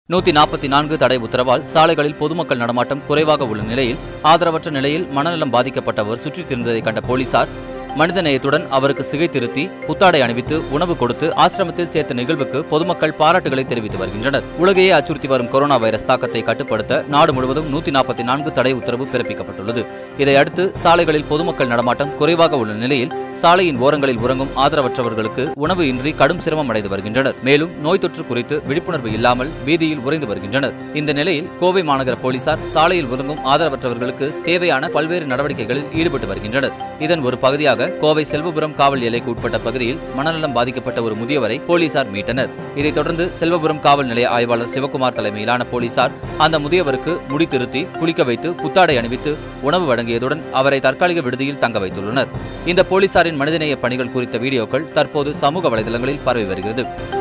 நூத்தி நாற்பத்தி நான்கு தடை உத்தரவால் சாலைகளில் பொதுமக்கள் நடமாட்டம் குறைவாக உள்ள நிலையில் ஆதரவற்ற நிலையில் மனநலம் பாதிக்கப்பட்டவர் சுற்றித் திரிந்ததை கண்ட போலீசார் மனிதநேயத்துடன் அவருக்கு சிகை திருத்தி புத்தாடை அணிவித்து உணவு கொடுத்து ஆசிரமத்தில் சேர்த்த நிகழ்வுக்கு பொதுமக்கள் பாராட்டுகளை தெரிவித்து வருகின்றனர் உலகையே அச்சுறுத்தி வரும் கொரோனா வைரஸ் தாக்கத்தை கட்டுப்படுத்த நாடு முழுவதும் நூத்தி நாற்பத்தி நான்கு தடை உத்தரவு பிறப்பிக்கப்பட்டுள்ளது இதையடுத்து சாலைகளில் பொதுமக்கள் நடமாட்டம் குறைவாக உள்ள நிலையில் சாலையின் ஓரங்களில் உறங்கும் ஆதரவற்றவர்களுக்கு உணவு இன்றி கடும் சிரமம் அடைந்து வருகின்றனர் மேலும் நோய் தொற்று குறித்து விழிப்புணர்வு இல்லாமல் வீதியில் உறைந்து வருகின்றனர் இந்த நிலையில் கோவை மாநகர போலீசார் சாலையில் உறங்கும் ஆதரவற்றவர்களுக்கு தேவையான பல்வேறு நடவடிக்கைகளில் ஈடுபட்டு வருகின்றனர் இதன் ஒரு பகுதியாக கோவை செல்வபுரம் காவல் எல்லைக்கு உட்பட்ட பகுதியில் மனநலம் பாதிக்கப்பட்ட ஒரு முதியவரை போலீசார் மீட்டனர் இதைத் தொடர்ந்து செல்வபுரம் காவல் நிலைய ஆய்வாளர் சிவகுமார் தலைமையிலான போலீசார் அந்த முதியவருக்கு முடி திருத்தி குளிக்க வைத்து புத்தாடை அணிவித்து உணவு வழங்கியதுடன் அவரை தற்காலிக விடுதியில் தங்க வைத்துள்ளனர் இந்த போலீசாரின் மனிதநேய பணிகள் குறித்த வீடியோக்கள் தற்போது சமூக வலைதளங்களில் பரவி வருகிறது